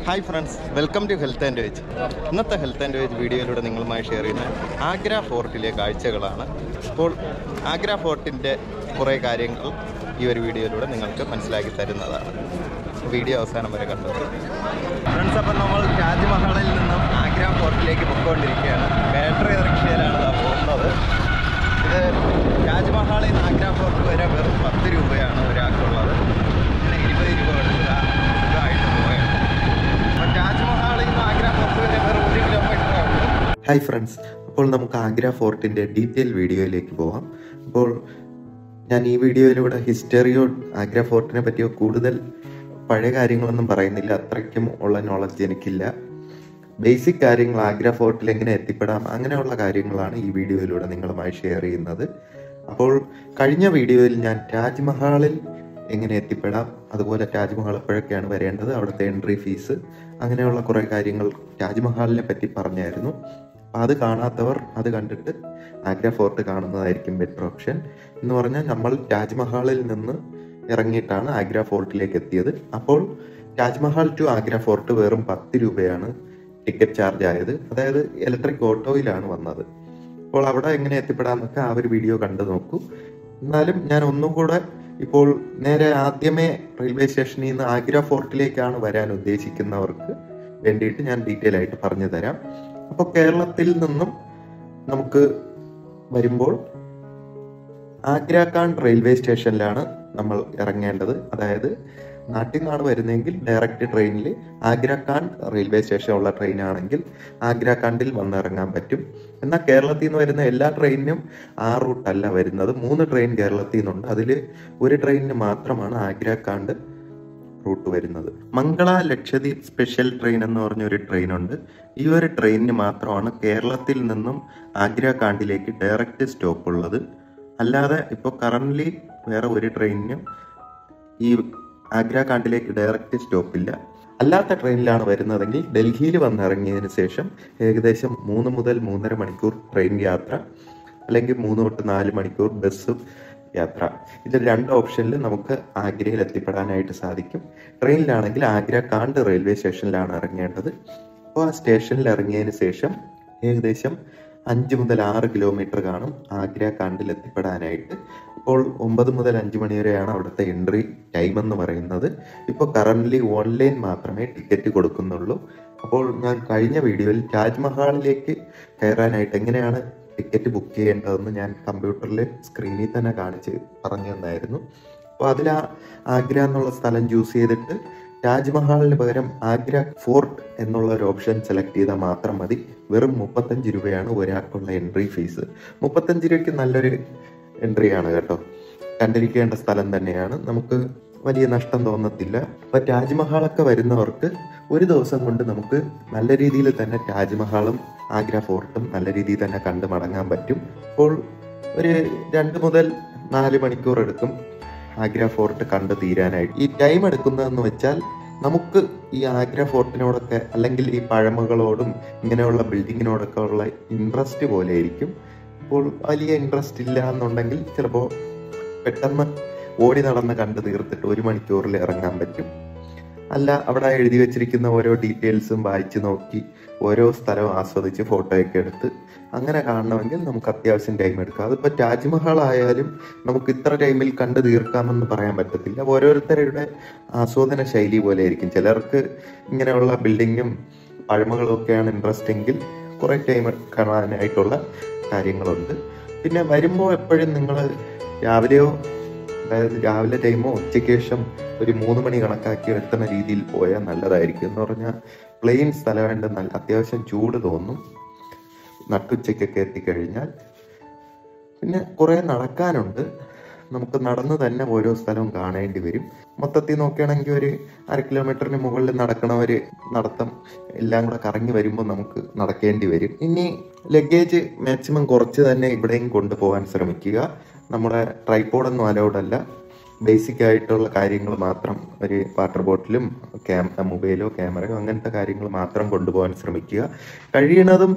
Hi friends welcome to health and veg ഇന്നത്തെ health and veg വീഡിയോയിലൂടെ നിങ്ങളുമായി share ചെയ്യുന്ന ആഗ്ര ഫോർട്ടിലെ കാഴ്ചകളാണ് അപ്പോൾ ആഗ്ര ഫോർട്ടിൻ്റെ കുറേ കാര്യങ്ങൾ ഈ ഒരു വീഡിയോയിലൂടെ നിങ്ങൾക്ക് മനസ്സിലാക്കി തരുന്നതാണ് വീഡിയോ അവസാനം വരെ കണ്ടത് ഫ്രണ്ട്സ് അപ്പം നമ്മൾ താജ്മഹലിൽ നിന്നും ആഗ്ര ഫോർട്ടിലേക്ക് പൊയ്ക്കൊണ്ടിരിക്കുകയാണ് ബാറ്ററി റിക്ഷയിലാണ് ഇതാ പോകുന്നത് ഇത് താജ്മഹലിൽ നിന്ന് ആഗ്ര ഫോർട്ട് വരെ വെറും പത്ത് രൂപയാണ് ഒരാൾക്കുള്ളത് പിന്നെ ഇരുപത് രൂപ കൊടുക്കുക ഇതായിട്ട് പോവുകയാണ് അപ്പോൾ താജ്മഹലിൽ നിന്ന് ആഗ്ര ഫോർട്ട് വരെ വെറും ഒരു കിലോമീറ്ററേ ഉള്ളൂ ഹായ് ഫ്രണ്ട്സ് അപ്പോൾ നമുക്ക് ആഗ്ര ഫോർട്ടിൻ്റെ ഡീറ്റെയിൽ വീഡിയോയിലേക്ക് പോവാം അപ്പോൾ ഞാൻ ഈ വീഡിയോയിലൂടെ ഹിസ്റ്ററിയോ ആഗ്ര ഫോർട്ടിനെ പറ്റിയോ കൂടുതൽ പഴയ കാര്യങ്ങളൊന്നും പറയുന്നില്ല അത്രയ്ക്കും ഉള്ള നോളജ് എനിക്കില്ല ബേസിക് കാര്യങ്ങൾ ആഗ്ര ഫോർട്ടിൽ എങ്ങനെ എത്തിപ്പെടാം അങ്ങനെയുള്ള കാര്യങ്ങളാണ് ഈ വീഡിയോയിലൂടെ നിങ്ങളുമായി ഷെയർ ചെയ്യുന്നത് അപ്പോൾ കഴിഞ്ഞ വീഡിയോയിൽ ഞാൻ താജ്മഹാളിൽ എങ്ങനെ എത്തിപ്പെടാം അതുപോലെ താജ്മഹൽ എപ്പോഴൊക്കെയാണ് വരേണ്ടത് അവിടുത്തെ എൻട്രി ഫീസ് അങ്ങനെയുള്ള കുറേ കാര്യങ്ങൾ താജ്മഹാലിനെ പറ്റി പറഞ്ഞായിരുന്നു അപ്പം അത് കാണാത്തവർ അത് കണ്ടിട്ട് ആഗ്ര ഫോർട്ട് കാണുന്നതായിരിക്കും ബെറ്റർ ഓപ്ഷൻ എന്ന് പറഞ്ഞാൽ നമ്മൾ താജ്മഹാളിൽ നിന്ന് ഇറങ്ങിയിട്ടാണ് ആഗ്ര ഫോർട്ടിലേക്ക് എത്തിയത് അപ്പോൾ താജ്മഹൽ ടു ആഗ്ര ഫോർട്ട് വെറും പത്ത് രൂപയാണ് ടിക്കറ്റ് ചാർജ് ആയത് അതായത് ഇലക്ട്രിക് ഓട്ടോയിലാണ് വന്നത് അപ്പോൾ അവിടെ എങ്ങനെ എത്തിപ്പെടാമെന്നൊക്കെ ആ ഒരു വീഡിയോ കണ്ടു നോക്കൂ എന്നാലും ഞാൻ ഒന്നും കൂടെ ഇപ്പോൾ നേരെ ആദ്യമേ റെയിൽവേ സ്റ്റേഷനിൽ നിന്ന് ആഗ്ര ഫോർട്ടിലേക്കാണ് വരാൻ ഉദ്ദേശിക്കുന്നവർക്ക് വേണ്ടിയിട്ട് ഞാൻ ഡീറ്റെയിൽ ആയിട്ട് പറഞ്ഞു തരാം അപ്പോൾ കേരളത്തിൽ നിന്നും നമുക്ക് വരുമ്പോൾ ആഗ്രാകാണ്ട് റെയിൽവേ സ്റ്റേഷനിലാണ് നമ്മൾ ഇറങ്ങേണ്ടത് അതായത് നാട്ടിൽ നിന്നാണ് വരുന്നതെങ്കിൽ ഡയറക്റ്റ് ട്രെയിനിൽ ആഗ്രാകാണ്ട് റെയിൽവേ സ്റ്റേഷനുള്ള ട്രെയിൻ ആണെങ്കിൽ ആഗ്രാകാണ്ടിൽ വന്നിറങ്ങാൻ പറ്റും എന്നാൽ കേരളത്തിൽ നിന്ന് വരുന്ന എല്ലാ ട്രെയിനിനും ആ റൂട്ടല്ല വരുന്നത് മൂന്ന് ട്രെയിൻ കേരളത്തിൽ നിന്നുണ്ട് അതിൽ ഒരു ട്രെയിനിന് മാത്രമാണ് ആഗ്രാകാണ്ട് റൂട്ട് വരുന്നത് മംഗള ലക്ഷദ്വീപ് സ്പെഷ്യൽ ട്രെയിൻ എന്ന് പറഞ്ഞ ഒരു ട്രെയിനുണ്ട് ഈ ഒരു ട്രെയിനിന് മാത്രമാണ് കേരളത്തിൽ നിന്നും ആഗ്രാകാണ്ടിലേക്ക് ഡയറക്റ്റ് സ്റ്റോപ്പ് ഉള്ളത് അല്ലാതെ ഇപ്പോൾ കറൻ്റ്ലി വേറെ ഒരു ട്രെയിനിനും ഈ ആഗ്രാകാണ്ടിലേക്ക് ഡയറക്റ്റ് സ്റ്റോപ്പ് ഇല്ല അല്ലാത്ത ട്രെയിനിലാണ് വരുന്നതെങ്കിൽ ഡൽഹിയിൽ വന്നിറങ്ങിയതിന് ശേഷം ഏകദേശം മൂന്ന് മുതൽ മൂന്നര മണിക്കൂർ ട്രെയിൻ യാത്ര അല്ലെങ്കിൽ മൂന്ന് തൊട്ട് നാല് മണിക്കൂർ ബസ് യാത്ര ഇത് രണ്ട് ഓപ്ഷനിൽ നമുക്ക് ആഗ്രയിൽ എത്തിപ്പെടാനായിട്ട് സാധിക്കും ട്രെയിനിലാണെങ്കിൽ ആഗ്ര കാണ്ട് റെയിൽവേ സ്റ്റേഷനിലാണ് ഇറങ്ങേണ്ടത് അപ്പോൾ ആ സ്റ്റേഷനിൽ ഇറങ്ങിയതിന് ശേഷം ഏകദേശം അഞ്ച് മുതൽ ആറ് കിലോമീറ്റർ കാണും ആഗ്ര കാണ്ടിൽ എത്തിപ്പെടാനായിട്ട് ഇപ്പോൾ ഒമ്പത് മുതൽ അഞ്ച് മണി വരെയാണ് അവിടുത്തെ എൻട്രി ടൈം എന്ന് പറയുന്നത് ഇപ്പോൾ കറൻ്റ്ലി ഓൺലൈൻ മാത്രമേ ടിക്കറ്റ് കൊടുക്കുന്നുള്ളൂ അപ്പോൾ ഞാൻ കഴിഞ്ഞ വീഡിയോയിൽ താജ്മഹാളിലേക്ക് കയറാനായിട്ട് എങ്ങനെയാണ് ടിക്കറ്റ് ബുക്ക് ചെയ്യേണ്ടതെന്ന് ഞാൻ കമ്പ്യൂട്ടറിൽ സ്ക്രീനിൽ തന്നെ കാണിച്ച് പറഞ്ഞു തന്നായിരുന്നു അപ്പോൾ അതിൽ ആ ആഗ്ര എന്നുള്ള സ്ഥലം ചൂസ് ചെയ്തിട്ട് താജ്മഹാളിന് പകരം ആഗ്ര ഫോർട്ട് എന്നുള്ള ഒരു ഓപ്ഷൻ സെലക്ട് ചെയ്താൽ മാത്രം മതി വെറും മുപ്പത്തഞ്ച് രൂപയാണ് ഒരാൾക്കുള്ള എൻട്രി ഫീസ് മുപ്പത്തഞ്ച് രൂപയ്ക്ക് നല്ലൊരു എൻട്രി ആണ് കേട്ടോ കണ്ടിരിക്കേണ്ട സ്ഥലം തന്നെയാണ് നമുക്ക് വലിയ നഷ്ടം തോന്നത്തില്ല അപ്പൊ താജ്മഹാളൊക്കെ വരുന്നവർക്ക് ഒരു ദിവസം കൊണ്ട് നമുക്ക് നല്ല രീതിയിൽ തന്നെ താജ്മഹാളും ആഗ്ര ഫോർട്ടും നല്ല രീതിയിൽ തന്നെ കണ്ടു മടങ്ങാൻ പറ്റും അപ്പോൾ ഒരു രണ്ട് മുതൽ നാല് മണിക്കൂർ എടുക്കും ആഗ്ര ഫോർട്ട് കണ്ടു തീരാനായിട്ട് ഈ ടൈം എടുക്കുന്നതെന്ന് വെച്ചാൽ നമുക്ക് ഈ ആഗ്ര ഫോർട്ടിനോടൊക്കെ അല്ലെങ്കിൽ ഈ പഴമകളോടും ഇങ്ങനെയുള്ള ബിൽഡിങ്ങിനോടൊക്കെ ഉള്ള ഇൻട്രസ്റ്റ് പോലെ ആയിരിക്കും അപ്പോൾ വലിയ ഇൻട്രസ്റ്റ് ഇല്ല എന്നുണ്ടെങ്കിൽ ചിലപ്പോൾ പെട്ടെന്ന് ഓടി നടന്ന് കണ്ടു തീർത്തിട്ട് ഒരു മണിക്കൂറിൽ ഇറങ്ങാൻ പറ്റും അല്ല അവിടെ എഴുതി വെച്ചിരിക്കുന്ന ഓരോ ഡീറ്റെയിൽസും വായിച്ച് നോക്കി ഓരോ സ്ഥലവും ആസ്വദിച്ച് ഫോട്ടോയൊക്കെ എടുത്ത് അങ്ങനെ കാണണമെങ്കിൽ നമുക്ക് അത്യാവശ്യം ടൈം എടുക്കാം അതിപ്പോൾ താജ്മഹൽ ആയാലും നമുക്ക് ഇത്ര ടൈമിൽ കണ്ടു തീർക്കാമെന്ന് പറയാൻ പറ്റത്തില്ല ഓരോരുത്തരുടെ ആസ്വാദന ശൈലി പോലെ ആയിരിക്കും ചിലർക്ക് ഇങ്ങനെയുള്ള ബിൽഡിങ്ങും പഴമകളും ഒക്കെയാണ് ഇൻട്രസ്റ്റ് എങ്കിൽ കുറേ ടൈം കാണാനായിട്ടുള്ള കാര്യങ്ങളുണ്ട് പിന്നെ വരുമ്പോൾ എപ്പോഴും നിങ്ങൾ രാവിലെയോ അതായത് രാവിലെ ടൈമോ ഉച്ചയ്ക്ക് ശേഷം ഒരു മൂന്ന് മണി കണക്കാക്കി എത്തുന്ന രീതിയിൽ പോയാൽ നല്ലതായിരിക്കും എന്ന് പറഞ്ഞാൽ പ്ലെയിൻ സ്ഥലമായിട്ട് നല്ല അത്യാവശ്യം ചൂട് തോന്നും നട്ടുച്ചയ്ക്കൊക്കെ എത്തിക്കഴിഞ്ഞാൽ പിന്നെ കുറേ നടക്കാനുണ്ട് നമുക്ക് നടന്ന് തന്നെ ഓരോ സ്ഥലവും കാണേണ്ടി വരും മൊത്തത്തിൽ നോക്കുകയാണെങ്കിൽ ഒരു അര കിലോമീറ്ററിന് മുകളിൽ നടക്കണവർ നടത്തം എല്ലാം കൂടെ കറങ്ങി വരുമ്പോൾ നമുക്ക് നടക്കേണ്ടി വരും ഇനി ലഗേജ് മാക്സിമം കുറച്ച് തന്നെ ഇവിടെയും കൊണ്ടുപോകാൻ ശ്രമിക്കുക നമ്മുടെ ട്രൈപ്പോഡൊന്നും അലൗഡ് അല്ല ബേസിക് ആയിട്ടുള്ള കാര്യങ്ങൾ മാത്രം ഒരു വാട്ടർ ബോട്ടിലും ക്യാം മൊബൈലോ ക്യാമറയോ അങ്ങനത്തെ കാര്യങ്ങൾ മാത്രം കൊണ്ടുപോകാൻ ശ്രമിക്കുക കഴിയണതും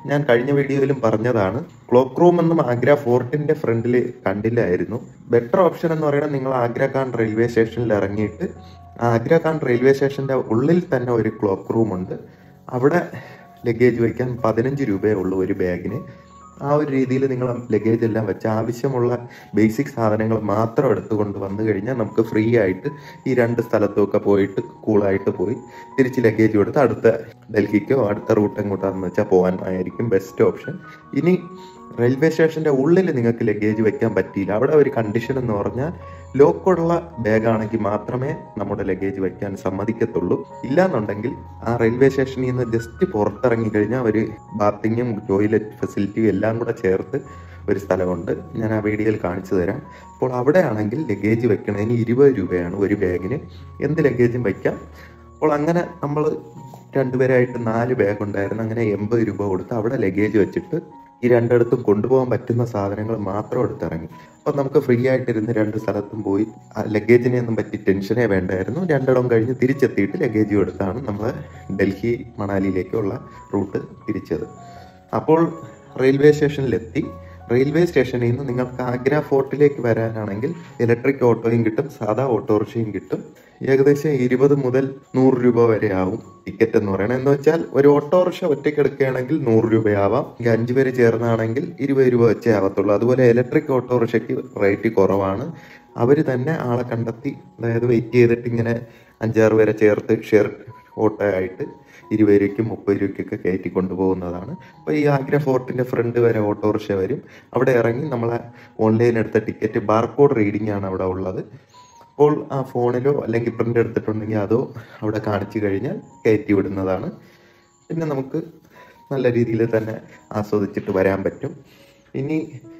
ഞാൻ കഴിഞ്ഞ വീഡിയോയിലും പറഞ്ഞതാണ് ക്ലോക്ക് റൂം എന്നും ആഗ്ര ഫോർട്ടിന്റെ ഫ്രണ്ടിൽ കണ്ടില്ലായിരുന്നു ബെറ്റർ ഓപ്ഷൻ എന്ന് പറയുന്നത് നിങ്ങൾ ആഗ്ര ഖാൻ റെയിൽവേ സ്റ്റേഷനിൽ ഇറങ്ങിയിട്ട് ആഗ്ര ഖാൻ റെയിൽവേ സ്റ്റേഷന്റെ ഉള്ളിൽ തന്നെ ഒരു ക്ലോക്ക് റൂം ഉണ്ട് അവിടെ ലഗേജ് വയ്ക്കാൻ പതിനഞ്ച് രൂപയേ ഉള്ളൂ ഒരു ബാഗിന് ആ ഒരു രീതിയിൽ നിങ്ങൾ ലഗേജ് എല്ലാം വെച്ച് ആവശ്യമുള്ള ബേസിക് സാധനങ്ങൾ മാത്രം എടുത്തുകൊണ്ട് വന്നു കഴിഞ്ഞാൽ നമുക്ക് ഫ്രീ ആയിട്ട് ഈ രണ്ട് സ്ഥലത്തുമൊക്കെ പോയിട്ട് കൂളായിട്ട് പോയി തിരിച്ച് ലഗേജ് കൊടുത്ത് അടുത്ത ഡൽഹിക്കോ അടുത്ത റൂട്ട് എങ്ങോട്ടാണെന്ന് വെച്ചാൽ പോകാൻ ആയിരിക്കും ബെസ്റ്റ് ഓപ്ഷൻ ഇനി റെയിൽവേ സ്റ്റേഷന്റെ ഉള്ളിൽ നിങ്ങൾക്ക് ലഗേജ് വെക്കാൻ പറ്റിയില്ല അവിടെ ഒരു കണ്ടീഷൻ എന്ന് പറഞ്ഞാൽ ലോക്കുള്ള ബാഗാണെങ്കിൽ മാത്രമേ നമ്മുടെ ലഗേജ് വെക്കാൻ സമ്മതിക്കത്തുള്ളൂ ഇല്ലാന്നുണ്ടെങ്കിൽ ആ റെയിൽവേ സ്റ്റേഷനിൽ നിന്ന് ജസ്റ്റ് പുറത്തിറങ്ങി കഴിഞ്ഞാൽ ഒരു ബാത്തിങ്ങും ടോയ്ലറ്റ് ഫെസിലിറ്റിയും എല്ലാം കൂടെ ചേർത്ത് ഒരു സ്ഥലമുണ്ട് ഞാൻ ആ വീഡിയോയിൽ കാണിച്ചു തരാം അപ്പോൾ അവിടെ ആണെങ്കിൽ ലഗേജ് വെക്കണതിന് ഇരുപത് രൂപയാണ് ഒരു ബാഗിന് എന്ത് ലഗേജും വയ്ക്കാം അപ്പോൾ അങ്ങനെ നമ്മൾ രണ്ടുപേരായിട്ട് നാല് ബാഗ് ഉണ്ടായിരുന്നു അങ്ങനെ എൺപത് രൂപ കൊടുത്ത് അവിടെ ലഗേജ് വെച്ചിട്ട് ഈ രണ്ടിടത്തും കൊണ്ടുപോകാൻ പറ്റുന്ന സാധനങ്ങൾ മാത്രം എടുത്തിറങ്ങി അപ്പൊ നമുക്ക് ഫ്രീ ആയിട്ടിരുന്ന് രണ്ട് സ്ഥലത്തും പോയി ആ ലഗേജിനെ ഒന്നും പറ്റി ടെൻഷനേ വേണ്ടായിരുന്നു രണ്ടിടം കഴിഞ്ഞ് തിരിച്ചെത്തിയിട്ട് ലഗേജും എടുത്താണ് നമ്മൾ ഡൽഹി മണാലിയിലേക്കുള്ള റൂട്ട് തിരിച്ചത് അപ്പോൾ റെയിൽവേ സ്റ്റേഷനിലെത്തി റെയിൽവേ സ്റ്റേഷനിൽ നിന്ന് നിങ്ങൾക്ക് ആഗ്ര ഫോർട്ടിലേക്ക് വരാനാണെങ്കിൽ ഇലക്ട്രിക് ഓട്ടോയും കിട്ടും സാധാ ഓട്ടോറിക്ഷയും കിട്ടും ഏകദേശം ഇരുപത് മുതൽ നൂറ് രൂപ വരെ ആവും ടിക്കറ്റ് എന്ന് പറയുന്നത് എന്ന് വെച്ചാൽ ഒരു ഓട്ടോറിക്ഷ ഒറ്റയ്ക്ക് എടുക്കുകയാണെങ്കിൽ നൂറ് രൂപയാവാം ഇനി അഞ്ചു പേര് ചേർന്നാണെങ്കിൽ ഇരുപത് രൂപ വെച്ചേ ആവത്തുള്ളൂ അതുപോലെ ഇലക്ട്രിക് ഓട്ടോറിക്ഷയ്ക്ക് റേറ്റ് കുറവാണ് അവർ തന്നെ ആളെ കണ്ടെത്തി അതായത് വെയിറ്റ് ചെയ്തിട്ട് ഇങ്ങനെ അഞ്ചാറ് പേരെ ചേർത്ത് ഷെയർ ഓട്ടോ ആയിട്ട് ഇരുപത് രൂപയ്ക്കും മുപ്പത് രൂപയ്ക്കൊക്കെ കയറ്റി കൊണ്ടുപോകുന്നതാണ് അപ്പോൾ ഈ ആഗ്ര ഫോർട്ടിന്റെ ഫ്രണ്ട് വരെ ഓട്ടോറിക്ഷ വരും അവിടെ ഇറങ്ങി നമ്മളെ ഓൺലൈൻ എടുത്ത ടിക്കറ്റ് ബാർകോഡ് റീഡിംഗ് ആണ് അവിടെ ഉള്ളത് അപ്പോൾ ആ ഫോണിലോ അല്ലെങ്കിൽ പ്രിന്റ് എടുത്തിട്ടുണ്ടെങ്കിൽ അതോ അവിടെ കാണിച്ചു കഴിഞ്ഞാൽ കയറ്റി വിടുന്നതാണ് പിന്നെ നമുക്ക് നല്ല രീതിയിൽ തന്നെ ആസ്വദിച്ചിട്ട് വരാൻ പറ്റും ഇനി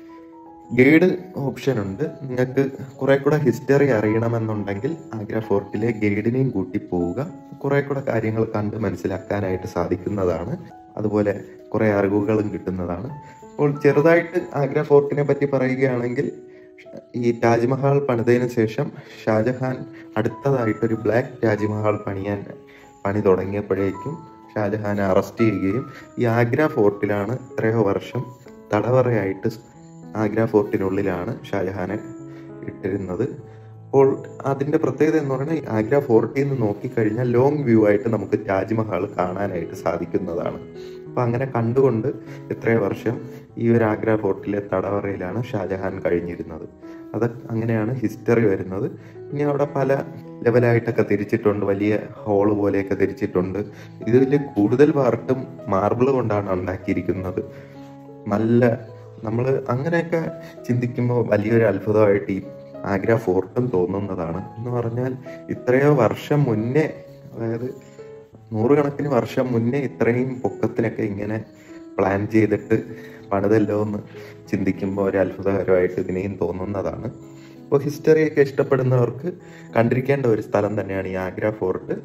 ഗൈഡ് ഓപ്ഷൻ ഉണ്ട് നിങ്ങൾക്ക് കുറെ കൂടെ ഹിസ്റ്ററി അറിയണമെന്നുണ്ടെങ്കിൽ ആഗ്ര ഫോർട്ടിലെ ഗൈഡിനെയും കൂട്ടി പോവുക കുറെ കൂടെ കാര്യങ്ങൾ കണ്ട് മനസ്സിലാക്കാനായിട്ട് സാധിക്കുന്നതാണ് അതുപോലെ കുറെ അറിവുകളും കിട്ടുന്നതാണ് അപ്പോൾ ചെറുതായിട്ട് ആഗ്ര ഫോർട്ടിനെ പറ്റി പറയുകയാണെങ്കിൽ ഈ താജ്മഹൽ പണിതതിനു ശേഷം ഷാജഹാൻ അടുത്തതായിട്ടൊരു ബ്ലാക്ക് താജ്മഹൽ പണിയാൻ പണി തുടങ്ങിയപ്പോഴേക്കും ഷാജഹാനെ അറസ്റ്റ് ചെയ്യുകയും ഈ ആഗ്ര ഫോർട്ടിലാണ് എത്രയോ വർഷം തടവറയായിട്ട് ആഗ്ര ഫോർട്ടിനുള്ളിലാണ് ഷാജഹാനെ ഇട്ടിരുന്നത് അപ്പോൾ അതിന്റെ പ്രത്യേകത എന്ന് പറയുന്നത് ഈ ആഗ്ര ഫോർട്ടിൽ നിന്ന് നോക്കിക്കഴിഞ്ഞാൽ ലോങ് വ്യൂ ആയിട്ട് നമുക്ക് താജ്മഹൽ കാണാനായിട്ട് സാധിക്കുന്നതാണ് അപ്പൊ അങ്ങനെ കണ്ടുകൊണ്ട് എത്രയോ വർഷം ഈ ഒരു ആഗ്ര ഫോർട്ടിലെ തടവറയിലാണ് ഷാജഹാൻ കഴിഞ്ഞിരുന്നത് അത് അങ്ങനെയാണ് ഹിസ്റ്ററി വരുന്നത് ഇനി അവിടെ പല ലെവലായിട്ടൊക്കെ തിരിച്ചിട്ടുണ്ട് വലിയ ഹോള് പോലെയൊക്കെ തിരിച്ചിട്ടുണ്ട് ഇതിൽ കൂടുതൽ പാർട്ടും മാർബിൾ കൊണ്ടാണ് ഉണ്ടാക്കിയിരിക്കുന്നത് നല്ല നമ്മൾ അങ്ങനെയൊക്കെ ചിന്തിക്കുമ്പോൾ വലിയൊരു അത്ഭുതമായിട്ട് ഈ ആഗ്ര ഫോർട്ടും തോന്നുന്നതാണ് എന്ന് പറഞ്ഞാൽ ഇത്രയോ വർഷം മുന്നേ അതായത് നൂറുകണക്കിന് വർഷം മുന്നേ ഇത്രയും പൊക്കത്തിനൊക്കെ ഇങ്ങനെ പ്ലാൻ ചെയ്തിട്ട് പണിതല്ലോ എന്ന് ചിന്തിക്കുമ്പോൾ ഒരു അത്ഭുതകരമായിട്ട് ഇതിനെയും തോന്നുന്നതാണ് അപ്പോൾ ഹിസ്റ്ററിയൊക്കെ ഇഷ്ടപ്പെടുന്നവർക്ക് കണ്ടിരിക്കേണ്ട ഒരു സ്ഥലം തന്നെയാണ് ഈ ആഗ്ര ഫോർട്ട്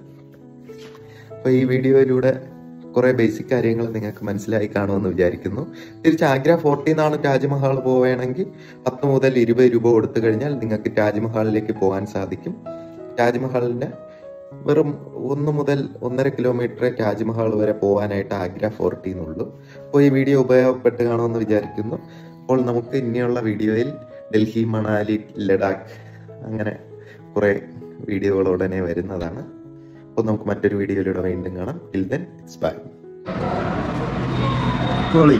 അപ്പോൾ ഈ വീഡിയോയിലൂടെ കുറെ ബേസിക് കാര്യങ്ങൾ നിങ്ങൾക്ക് മനസ്സിലായി കാണുമെന്ന് വിചാരിക്കുന്നു തിരിച്ച് ആഗ്ര ഫോർട്ടിൽ നിന്നാണ് താജ്മഹൽ പോവുകയാണെങ്കിൽ പത്ത് മുതൽ ഇരുപത് രൂപ കൊടുത്തു കഴിഞ്ഞാൽ നിങ്ങൾക്ക് താജ്മഹലിലേക്ക് പോകാൻ സാധിക്കും താജ്മഹലിന്റെ വെറും ഒന്ന് മുതൽ ഒന്നര കിലോമീറ്റർ താജ്മഹൽ വരെ പോകാനായിട്ട് ആഗ്ര ഫോർട്ടിൽ നിന്നുള്ളൂ അപ്പോൾ ഈ വീഡിയോ ഉപയോഗപ്പെട്ട് കാണുമെന്ന് വിചാരിക്കുന്നു അപ്പോൾ നമുക്ക് ഇനിയുള്ള വീഡിയോയിൽ ഡൽഹി മണാലി ലഡാക്ക് അങ്ങനെ കുറെ വീഡിയോകൾ ഉടനെ വരുന്നതാണ് അപ്പോൾ നമുക്ക് മറ്റൊരു വീഡിയോയിലൂടെ വീണ്ടും കാണാം ടിൽ ദെൻ ഇറ്റ്സ് ബൈ പൊളി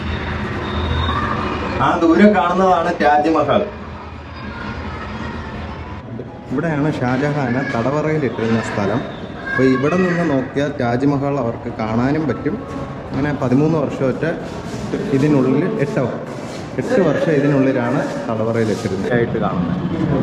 ആ ദൂരെ കാണുന്നതാണ് താജ്മഹൽ ഇവിടെയാണ് ഷാജഹാന് തടവറയിലിട്ടിരുന്ന സ്ഥലം അപ്പോൾ ഇവിടെ നിന്ന് നോക്കിയാൽ താജ്മഹൽ അവർക്ക് കാണാനും പറ്റും അങ്ങനെ പതിമൂന്ന് വർഷമൊറ്റ ഇതിനുള്ളിൽ എട്ടോ എട്ട് വർഷം ഇതിനുള്ളിലാണ് തടവറയിലിട്ടിരുന്നത് ആയിട്ട് കാണുന്നത്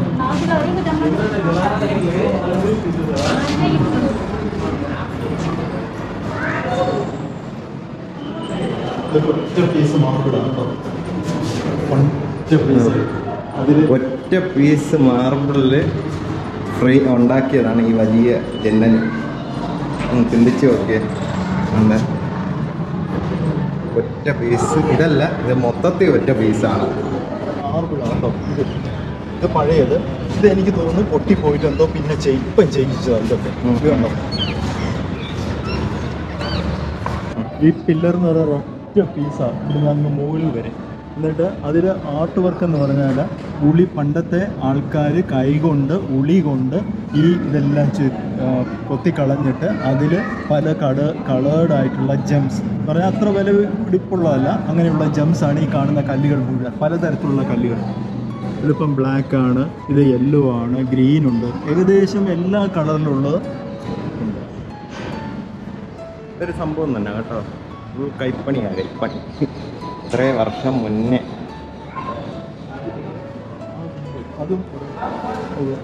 ഒറ്റ പീസ് മാർബിളാണ് കേട്ടോ ഒറ്റ പീസ് അതിൽ ഒറ്റ പീസ് മാർബിളിൽ ഫ്രീ ഉണ്ടാക്കിയതാണ് ഈ വലിയ ജനൽ ഒന്ന് ചിന്തിച്ച് നോക്കിയേ ഉണ്ട് ഒറ്റ പീസ് ഇതല്ല ഇത് മൊത്തത്തിൽ ഒറ്റ പീസാണ് മാർബിളാണ് കേട്ടോ ഇത് ഇത് പഴയത് ഇത് എനിക്ക് തോന്നുന്നു പൊട്ടിപ്പോയിട്ട് എന്തോ പിന്നെ ചെയ്- ഇപ്പം ചെയ്യിച്ചതാണ് ഇതൊക്കെ ഉം. ഇത് കണ്ടോ ഈ പില്ലർ എന്ന് പറയുന്നത് ഒറ്റ പീസാണ് ഇവിടുന്ന് അങ്ങ് മുകളിൽ വരെ എന്നിട്ട് അതിൽ ആർട്ട് വർക്ക് എന്ന് പറഞ്ഞാൽ ഉളി പണ്ടത്തെ ആൾക്കാർ കൈകൊണ്ട് ഉളി കൊണ്ട് ഈ ഇതെല്ലാം ചു ആ, കൊത്തിക്കളഞ്ഞിട്ട് അതിൽ പല കട കളേർഡ് ആയിട്ടുള്ള ജെംസ് എന്ന് പറഞ്ഞാൽ അത്ര വില പിടിപ്പുള്ളതല്ല അങ്ങനെയുള്ള ജെംസ് ആണ് ഈ കാണുന്ന കല്ലുകൾ മുഴുവൻ പലതരത്തിലുള്ള കല്ലുകൾ ഇതിപ്പം ബ്ലാക്ക് ആണ് ഇത് യെല്ലോ ആണ് ഗ്രീൻ ഉണ്ട് ഏകദേശം എല്ലാ കളറിലുള്ളത് ഉണ്ട് ഇതൊരു സംഭവം തന്നെ കേട്ടോ ഫുൾ കൈപ്പണിയാണ് കൈപ്പണി ഇത്രയും വർഷം മുന്നേ അതും ഒരു-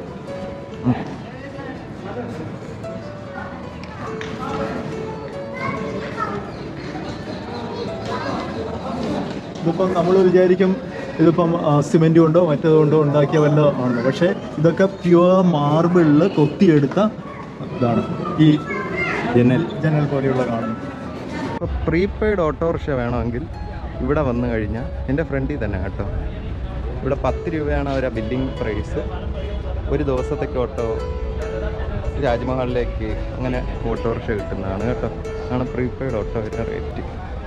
ഇതിപ്പം നമ്മൾ വിചാരിക്കും ഇതിപ്പം സിമെൻറ്റ് കൊണ്ടോ മറ്റേത് കൊണ്ടോ ഉണ്ടാക്കിയ വല്ല ആണ് പക്ഷേ ഇതൊക്കെ പ്യുവർ മാർബിളിൽ കൊത്തിയെടുത്ത ഇതാണ് ഈ ജനൽ ജനൽ പോലെയുള്ള കാണുന്നത് ഇപ്പോൾ പ്രീപെയ്ഡ് ഓട്ടോറിക്ഷ വേണമെങ്കിൽ ഇവിടെ വന്നു കഴിഞ്ഞാൽ എൻ്റെ ഫ്രണ്ടിൽ തന്നെ കേട്ടോ ഇവിടെ പത്ത് രൂപയാണ് അവരുടെ ബില്ലിംഗ് പ്രൈസ് ഒരു ദിവസത്തേക്ക് ഓട്ടോ രാജ്മഹലിലേക്ക് അങ്ങനെ ഓട്ടോറിക്ഷ കിട്ടുന്നതാണ് കേട്ടോ ആണ് പ്രീപെയ്ഡ് ഓട്ടോയുടെ റേറ്റ്